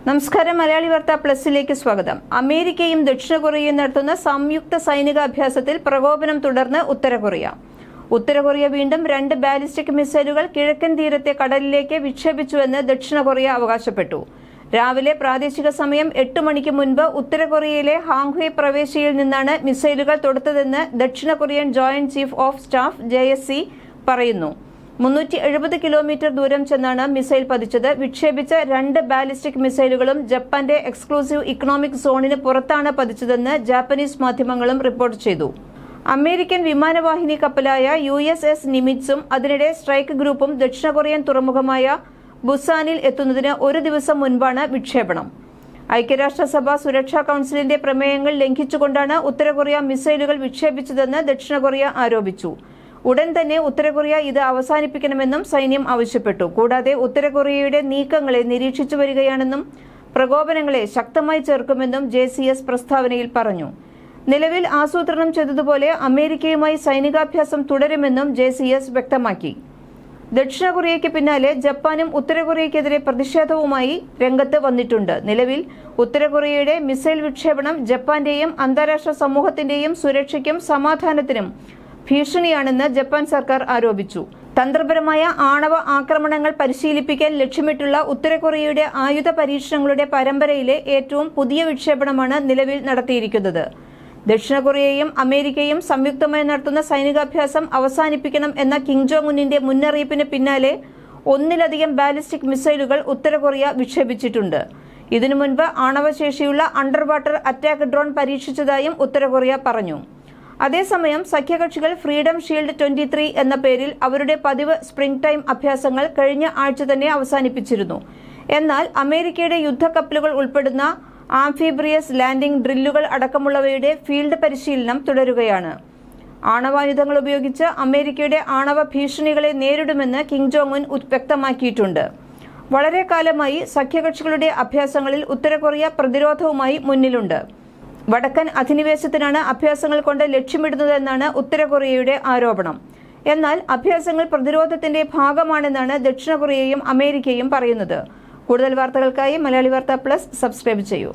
നമസ്കാരം മലയാളി വാർത്ത പ്ലസിലേക്ക് സ്വാഗതം അമേരിക്കയും ദക്ഷിണ കൊറിയയും നടത്തുന്ന സംയുക്ത സൈനിക അഭ്യാസത്തിൽ പ്രകോപനം തുടർന്ന് ഉത്തര കൊറിയ ഉത്തര കൊറിയ വീണ്ടും രണ്ട് ബാലിസ്റ്റിക് മിസൈലുകൾ കിഴക്കൻ തീരത്തെ കടലിലേക്ക് വിക്ഷേപിച്ചുവെന്ന് ദക്ഷിണ കൊറിയ അവകാശപ്പെട്ടു രാവിലെ പ്രാദേശിക സമയം എട്ട് മണിക്ക് മുൻപ് ഉത്തര കൊറിയയിലെ ഹാങ്ഹുയ് പ്രവേശിയിൽ നിന്നാണ് മിസൈലുകൾ തൊടുത്തതെന്ന് ദക്ഷിണ Korean joint chief of staff J പറയുന്നു മുന്നൂറ്റി എഴുപത് കിലോമീറ്റർ ദൂരം ചെന്നാണ് മിസൈൽ പതിച്ചത് വിക്ഷേപിച്ച രണ്ട് ബാലിസ്റ്റിക് മിസൈലുകളും ജപ്പാന്റെ എക്സ്ക്ലൂസീവ് ഇക്കണോമിക് സോണിന് പുറത്താണ് പതിച്ചതെന്ന് ജാപ്പനീസ് മാധ്യമങ്ങളും റിപ്പോർട്ട് ചെയ്തു അമേരിക്കൻ വിമാനവാഹിനി കപ്പലായ യു എസ് എസ് നിമിറ്റ്സും അതിനിടെ സ്ട്രൈക്ക് ഗ്രൂപ്പും ദക്ഷിണ കൊറിയൻ തുറമുഖമായ ബുസാനിൽ എത്തുന്നതിന് ഒരു ദിവസം മുൻപാണ് വിക്ഷേപണം ഐക്യരാഷ്ട്രസഭ സുരക്ഷാ കൌൺസിലിന്റെ പ്രമേയങ്ങൾ ലംഘിച്ചുകൊണ്ടാണ് ഉത്തര കൊറിയ മിസൈലുകൾ വിക്ഷേപിച്ചതെന്ന് ദക്ഷിണ കൊറിയ ആരോപിച്ചു ഉടൻ തന്നെ ഉത്തര കൊറിയ ഇത് അവസാനിപ്പിക്കണമെന്നും സൈന്യം ആവശ്യപ്പെട്ടു കൂടാതെ ഉത്തര കൊറിയയുടെ നീക്കങ്ങളെ നിരീക്ഷിച്ചു വരികയാണെന്നും പ്രകോപനങ്ങളെ ശക്തമായി ചേർക്കുമെന്നും ജെ പ്രസ്താവനയിൽ പറഞ്ഞു നിലവിൽ ആസൂത്രണം ചെയ്തതുപോലെ അമേരിക്കയുമായി സൈനികാഭ്യാസം തുടരുമെന്നും ജെ വ്യക്തമാക്കി ദക്ഷിണ കൊറിയയ്ക്ക് പിന്നാലെ ജപ്പാനും ഉത്തര കൊറിയയ്ക്കെതിരെ പ്രതിഷേധവുമായി രംഗത്ത് വന്നിട്ടുണ്ട് നിലവിൽ ഉത്തര കൊറിയയുടെ മിസൈൽ വിക്ഷേപണം ജപ്പാന്റെയും അന്താരാഷ്ട്ര സമൂഹത്തിന്റെയും സുരക്ഷയ്ക്കും സമാധാനത്തിനും ഭീഷണിയാണെന്ന് ജപ്പാൻ സർക്കാർ ആരോപിച്ചു തന്ത്രപരമായ ആണവ ആക്രമണങ്ങൾ പരിശീലിപ്പിക്കാൻ ലക്ഷ്യമിട്ടുള്ള ഉത്തര കൊറിയയുടെ ആയുധ പരീക്ഷണങ്ങളുടെ പരമ്പരയിലെ ഏറ്റവും പുതിയ വിക്ഷേപണമാണ് നിലവിൽ നടത്തിയിരിക്കുന്നത് ദക്ഷിണ കൊറിയയും അമേരിക്കയും സംയുക്തമായി നടത്തുന്ന സൈനികാഭ്യാസം അവസാനിപ്പിക്കണം എന്ന കിം ജോങ് ഉന്നിന്റെ മുന്നറിയിപ്പിന് പിന്നാലെ ഒന്നിലധികം ബാലിസ്റ്റിക് മിസൈലുകൾ ഉത്തര കൊറിയ വിക്ഷേപിച്ചിട്ടുണ്ട് ഇതിനു മുൻപ് ആണവശേഷിയുള്ള അണ്ടർ വാട്ടർ അറ്റാക്ക് ഡ്രോൺ പരീക്ഷിച്ചതായും ഉത്തര കൊറിയ പറഞ്ഞു അതേസമയം സഖ്യകക്ഷികൾ ഫ്രീഡം ഷീൽഡ് ട്വന്റി ത്രീ എന്ന പേരിൽ അവരുടെ പതിവ് സ്പ്രിംഗ് ടൈം അഭ്യാസങ്ങൾ കഴിഞ്ഞ ആഴ്ച തന്നെ അവസാനിപ്പിച്ചിരുന്നു എന്നാൽ അമേരിക്കയുടെ യുദ്ധക്കപ്പലുകൾ ഉൾപ്പെടുന്ന ആംഫിബ്രിയസ് ലാൻഡിംഗ് ഡ്രില്ലുകൾ അടക്കമുള്ളവയുടെ ഫീൽഡ് പരിശീലനം തുടരുകയാണ് ആണവായുധങ്ങൾ ഉപയോഗിച്ച് അമേരിക്കയുടെ ആണവ ഭീഷണികളെ നേരിടുമെന്ന് കിം ജോങ് ഉൻ വ്യക്തമാക്കിയിട്ടുണ്ട് വളരെ കാലമായി സഖ്യകക്ഷികളുടെ അഭ്യാസങ്ങളിൽ ഉത്തര കൊറിയ പ്രതിരോധവുമായി മുന്നിലുണ്ട് വടക്കൻ അധിനിവേശത്തിനാണ് അഭ്യാസങ്ങൾ കൊണ്ട് ലക്ഷ്യമിടുന്നതെന്നാണ് ഉത്തര കൊറിയയുടെ ആരോപണം എന്നാൽ അഭ്യാസങ്ങൾ പ്രതിരോധത്തിന്റെ ഭാഗമാണെന്നാണ് ദക്ഷിണ കൊറിയയും അമേരിക്കയും പറയുന്നത് കൂടുതൽ വാർത്തകൾക്കായി മലയാളി വാർത്ത പ്ലസ് സബ്സ്ക്രൈബ് ചെയ്യൂ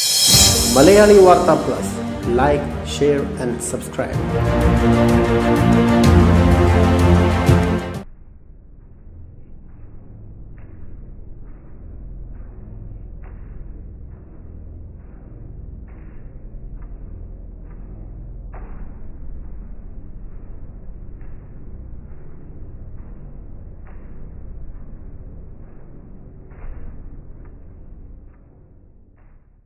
മലയാളി വാർത്ത plus like share and subscribe